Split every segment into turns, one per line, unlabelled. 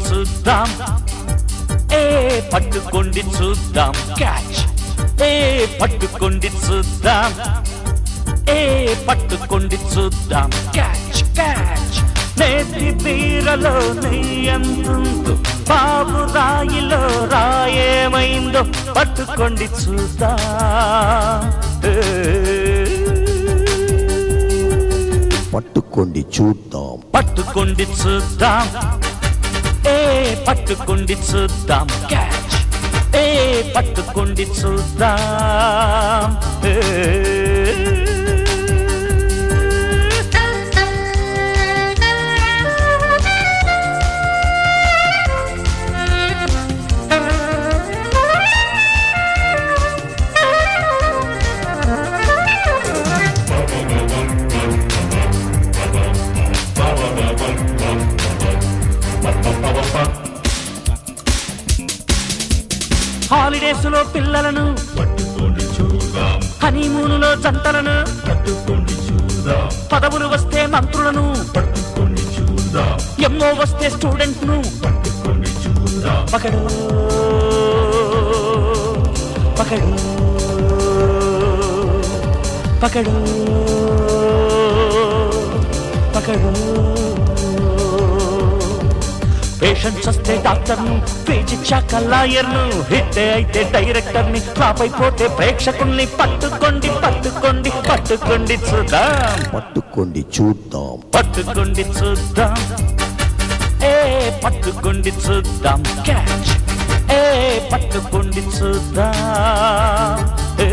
చూద్దాం ఏ పట్టుకోండి చూద్దాం క్యాచ్ ఏ పట్టుకోండి చూద్దాం ఏ పట్టుకోండి చూద్దాం క్యాచ్ క్యాచ్ నేతి బీరలో నెయ్యంతుందో బాబు రాయిలో రాయేమైందో పట్టుకోండి చూద్దాం ఏ.
పట్టుకోండి చూద్దాం
పట్టుకోండి చూద్దాం ఏ పట్టుకోండి చూద్దాం క్యాచ్ ఏ పట్టుకోండి చూద్దాం ఏ. హాలిడేస్ లో పిల్లలను
పట్టుకోండి చూద్దాం
హనీమూనులో జంటలను
పట్టుకోండి చూద్దాం
పదవులు వస్తే మంత్రులను
పట్టుకోండి చూద్దాం
ఎమ్మో వస్తే స్టూడెంట్ ను
పట్టుకోండి చూద్దాం
పకడు పకడు పకడు పకడు పేషెంట్స్ వస్తే డాక్టర్ను పేజిచ్చాక లాయర్ను హిట్ అయితే డైరెక్టర్ని ఫ్లాప్ అయిపోతే ప్రేక్షకుల్ని పట్టుకోండి పట్టుకోండి పట్టుకోండి చూద్దాం
పట్టుకోండి చూద్దాం
పట్టుకోండి చూద్దాం ఏ పట్టుకోండి చూద్దాం క్యాచ్ ఏ పట్టుకోండి చూద్దాం ఏ.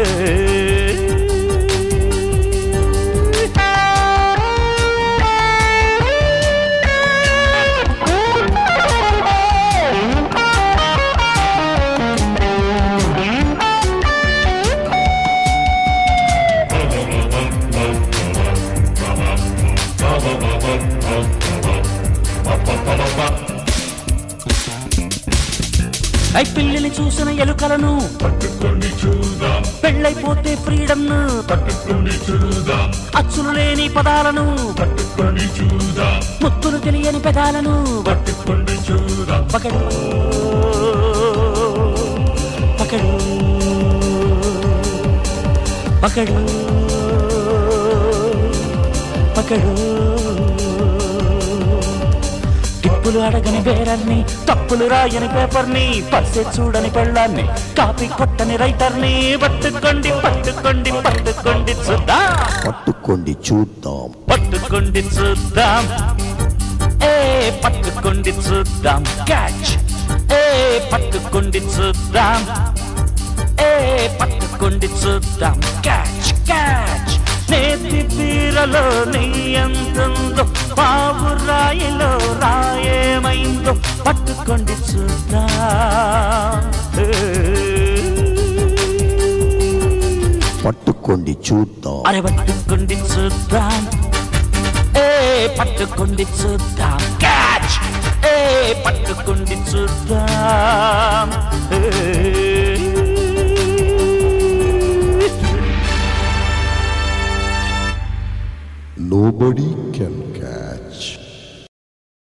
ఐ పిల్లిని చూసిన ఎలుకలను
పట్టుకోండి చూద్దాం
పెళ్ళైపోతే ఫ్రీడమ్
పట్టుకోండి చూద్దాం
అచ్చులు లేని పదాలను
పట్టుకోండి చూద్దాం
ముత్తులు తెలియని పెదాలను
పట్టుకోండి చూద్దాం
పకడు పకడు పకడు పకడు టిప్పులు అడగని బేరర్ని తప్పులు రాయని పేపర్ని పర్సే చూడని పెళ్ళాన్ని కాపీ కొట్టని రైటర్ని పట్టుకోండి పట్టుకోండి పట్టుకోండి చూద్దాం
పట్టుకోండి చూద్దాం
పట్టుకోండి చూద్దాం ఏ పట్టుకోండి చూద్దాం క్యాచ్ ఏ పట్టుకోండి చూద్దాం ఏ పట్టుకోండి చూద్దాం క్యాచ్ క్యాచ్ నేతి బీరలో నెయ్యంతుందో బాబు రాయిలో రాయేమైందో పట్టుకోండి చూద్దాం ఏ.
పట్టుకోండి చూద్దాం
అరే పట్టుకోండి చూద్దాం ఏ పట్టుకోండి చూద్దాం క్యాచ్ ఏ పట్టుకోండి చూద్దాం ఏ.
Nobody can catch